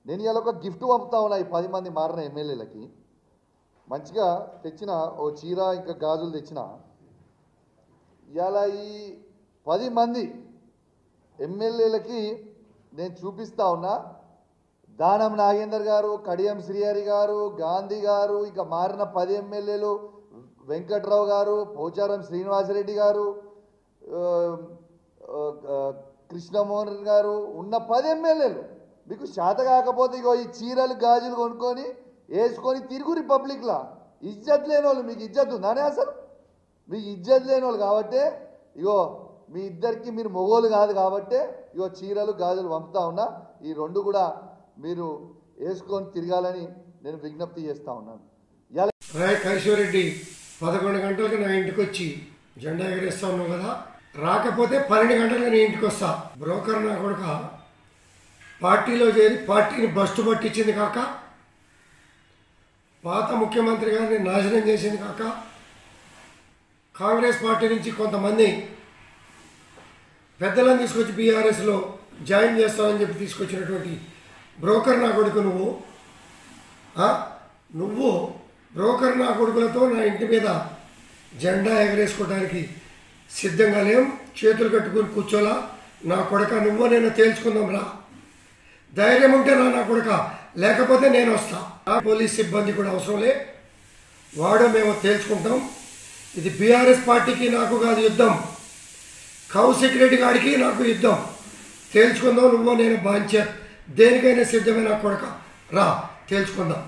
నేను ఇవాళ ఒక గిఫ్ట్ పంపుతా ఉన్నా ఈ పది మంది మారిన ఎమ్మెల్యేలకి మంచిగా తెచ్చిన ఓ చీర ఇంకా గాజులు తెచ్చిన ఇవాళ ఈ పది మంది ఎమ్మెల్యేలకి నేను చూపిస్తా ఉన్నా దానం నాగేందర్ గారు కడియం శ్రీహరి గారు గాంధీ గారు ఇక మారిన పది ఎమ్మెల్యేలు వెంకట్రావు గారు పోచారం శ్రీనివాసరెడ్డి గారు ఆ, ఆ, ఆ, కృష్ణమోహన్ గారు ఉన్న పది ఎమ్మెల్యేలు మీకు శాత కాకపోతే ఇగో ఈ చీరలు గాజులు కొనుక్కొని వేసుకొని తిరుగు రిపబ్లిక్లా ఇజ్జత్ లేని వాళ్ళు మీకు ఇజ్జత్ ఉందానే అసలు మీకు ఇజ్జత్ లేని వాళ్ళు కాబట్టే ఇగో మీ ఇద్దరికి మీరు మొగోలు కాదు కాబట్టే ఇగో చీరలు గాజులు పంపుతా ఉన్నా ఈ రెండు కూడా మీరు వేసుకొని తిరగాలని నేను విజ్ఞప్తి చేస్తా ఉన్నాను ఇవాళ రాయ్ కైశ్వరెడ్డి పదకొండు గంటలకు నా ఇంటికి వచ్చి జెండా ఎగరేస్తా ఉన్నావు కదా రాకపోతే పన్నెండు గంటలకు నీ ఇంటికి వస్తా బ్రోకర్ నా కొడుక పార్టీలో చేరి పార్టీని బస్టు పట్టించింది కాక పాత ముఖ్యమంత్రి గారిని నాశనం చేసింది కాక కాంగ్రెస్ పార్టీ నుంచి కొంతమంది పెద్దలను తీసుకొచ్చి బీఆర్ఎస్లో జాయిన్ చేస్తామని చెప్పి తీసుకొచ్చినటువంటి బ్రోకర్ నా కొడుకు నువ్వు ఆ? నువ్వు బ్రోకర్ నా కొడుకులతో నా ఇంటి మీద జెండా ఎగరేసుకోవడానికి సిద్ధంగా లేం చేతులు కట్టుకుని కూర్చోలా నా కొడక నువ్వు నేను తేల్చుకుందాం రా ధైర్యం ఉంటే నా నా కొడక లేకపోతే నేను వస్తా ఆ పోలీస్ సిబ్బంది కూడా అవసరం లే వాడు మేము తేల్చుకుంటాం ఇది బీఆర్ఎస్ పార్టీకి నాకు కాదు యుద్ధం కౌశిక్ రెడ్డి గారికి నాకు యుద్ధం తేల్చుకుందాం నువ్వు నేను బాంచర్ దేనికైనా సిద్ధమైన కొడక రా తేల్చుకుందాం